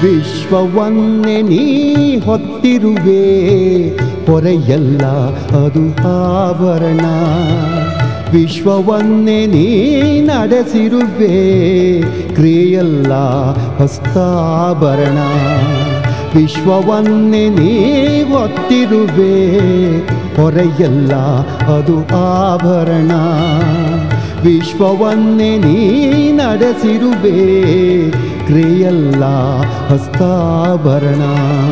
ವಿಶ್ವವನ್ನೇ ನೀ ಹೊತ್ತಿರುವೆ ಹೊರೆಯಲ್ಲ ಅದು ಆಭರಣ ವಿಶ್ವವನ್ನೇ ನೀ ನಡೆಸಿರುವೆ ಕ್ರಿಯೆಯಲ್ಲ ಹಸ್ತಾಭರಣ ವಿಶ್ವವನ್ನೇ ನೀ ಹೊತ್ತಿರುವೆ ಹೊರೆಯಲ್ಲ ಅದು ಆಭರಣ ವಿಶ್ವವನ್ನೇ ನೀ ನಡೆಸಿರುವೆ ಕ್ರಿಯೆಯಲ್ಲ ಹಸ್ತಾಭರಣ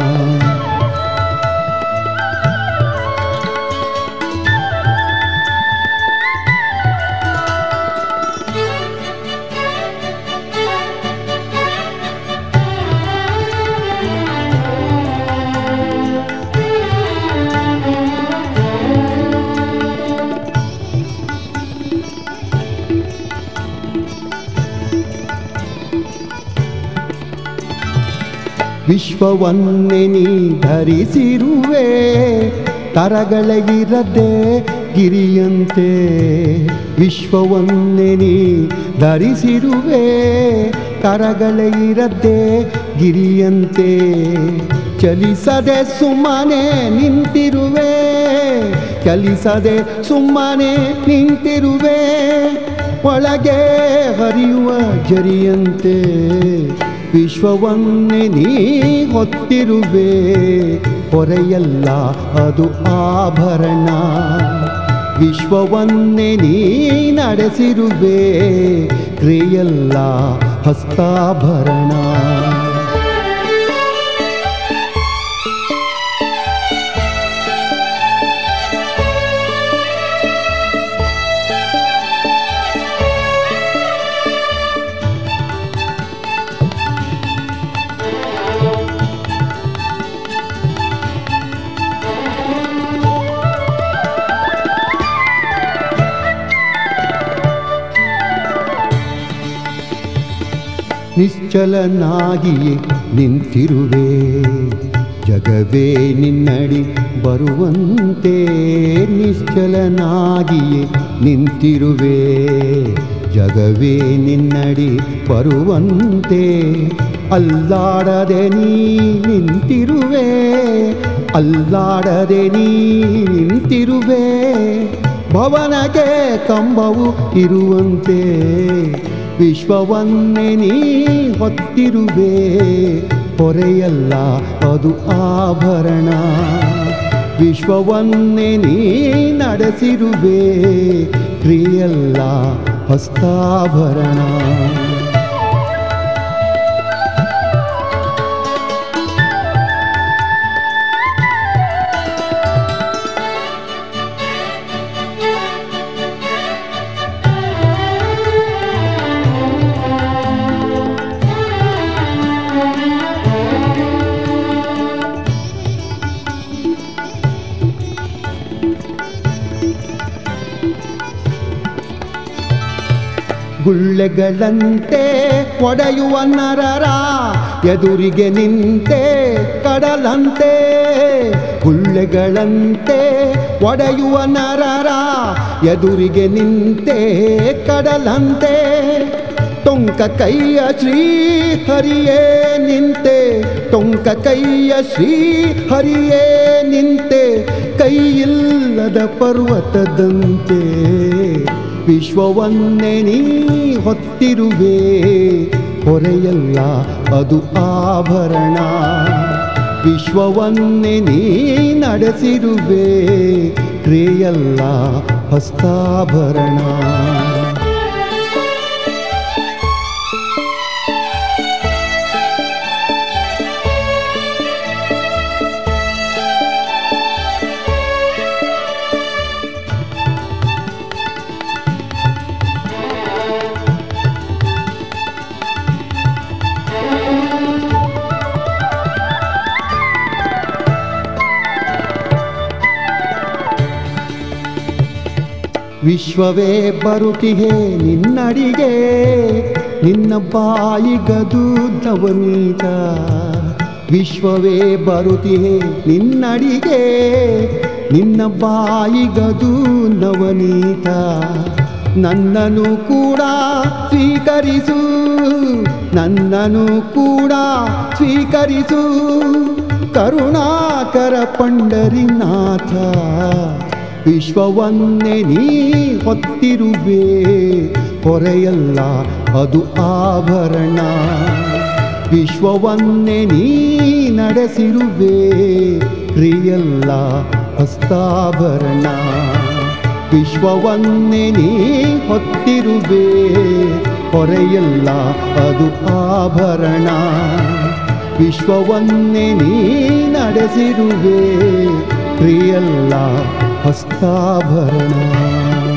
ವಿಶ್ವವನ್ನೇ ನೀ ಧರಿಸಿರುವೆ ತರಗಳಗಿರದೆ ಗಿರಿಯಂತೆ ವಿಶ್ವವನ್ನೇ ನೀ ಧರಿಸಿರುವೆ ಕರಗಳಗಿರದೆ ಗಿರಿಯಂತೆ ಚಲಿಸದೆ ಸುಮ್ಮನೆ ನಿಂತಿರುವೆ ಚಲಿಸದೆ ಸುಮ್ಮನೆ ನಿಂತಿರುವೆ ಒಳಗೆ ಹರಿಯುವ ಜರಿಯಂತೆ ವಿಶ್ವವನ್ನೇ ನೀ ಹೊತ್ತಿರುವೆ ಹೊರೆಯಲ್ಲ ಅದು ಆಭರಣ ವಿಶ್ವವನ್ನೇ ನೀ ನಡೆಸಿರುವೆ ಕ್ರಿಯೆಯಲ್ಲ ಹಸ್ತಾಭರಣ ನಿಶ್ಚಲನಾಗಿಯೇ ನಿಂತಿರುವೆ ಜಗವೇ ನಿನ್ನಡಿ ಬರುವಂತೆ ನಿಶ್ಚಲನಾಗಿಯೇ ನಿಂತಿರುವೆ ಜಗವೇ ನಿನ್ನಡಿ ಬರುವಂತೆ ಅಲ್ಲಾಡದೆ ನೀ ನಿಂತಿರುವೆ ಅಲ್ಲಾಡದೆ ನೀ ನಿಂತಿರುವೆ ಭವನಕ್ಕೆ ಕಂಬವು ಇರುವಂತೆ ವಿಶ್ವವನ್ನೇ ನೀ ಹೊತ್ತಿರುವೆ ಹೊರೆಯಲ್ಲ ಅದು ಆಭರಣ ವಿಶ್ವವನ್ನೇ ನೀ ನಡೆಸಿರುವೆ ಕ್ರಿಯೆಯಲ್ಲ ಹಸ್ತಾಭರಣ ಗುಳ್ಳೆಗಳಂತೆ ಒಡೆಯುವ ನರರ ಎದುರಿಗೆ ನಿಂತೆ ಕಡಲಂತೆ ಗುಳ್ಳೆಗಳಂತೆ ಒಡೆಯುವ ನರರ ಎದುರಿಗೆ ನಿಂತೆ ಕಡಲಂತೆ ಟೊಂಕ ಕೈಯ ಶ್ರೀ ಹರಿಯೇ ನಿಂತೆ ಟೊಂಕ ಕೈಯ ಶ್ರೀ ಹರಿಯೇ ನಿಂತೆ ಕೈಯಿಲ್ಲದ ಪರ್ವತದಂತೆ ವಿಶ್ವವನ್ನೇ ನೀ ಹೊತ್ತಿರುವೆ ಹೊರೆಯಲ್ಲ ಅದು ಆಭರಣ ವಿಶ್ವವನ್ನೇ ನೀ ನಡೆಸಿರುವೆ ಕ್ರಿಯೆಯಲ್ಲ ಹಸ್ತಾಭರಣ ವಿಶ್ವವೇ ಬರುತ್ತಿಗೆ ನಿನ್ನಡಿಗೆ ನಿನ್ನ ಬಾಯಿಗದು ನವನೀತ ವಿಶ್ವವೇ ಬರುತ್ತಿಗೆ ನಿನ್ನಡಿಗೆ ನಿನ್ನ ಬಾಯಿಗದು ನವನೀತ ನನ್ನನು ಕೂಡ ಸ್ವೀಕರಿಸು ನನ್ನನು ಕೂಡ ಸ್ವೀಕರಿಸು ಕರುಣಾಕರ ಪಂಡರಿನಾಥ ವಿಶ್ವವನ್ನೇ ನೀ ಹೊತ್ತಿರುವೆ ಹೊರೆಯಲ್ಲ ಅದು ಆಭರಣ ವಿಶ್ವವನ್ನೇ ನೀ ನಡೆಸಿರುವೆ ಕ್ರಿಯಲ್ಲ ಹಸ್ತಾಭರಣ ವಿಶ್ವವನ್ನೇ ನೀ ಹೊತ್ತಿರುವೆ ಹೊರೆಯಲ್ಲ ಅದು ಆಭರಣ ವಿಶ್ವವನ್ನೇ ನೀ ನಡೆಸಿರುವೆ ಪ್ರಿಯಲ್ಲ ಹಸ್ತಾಭರಣ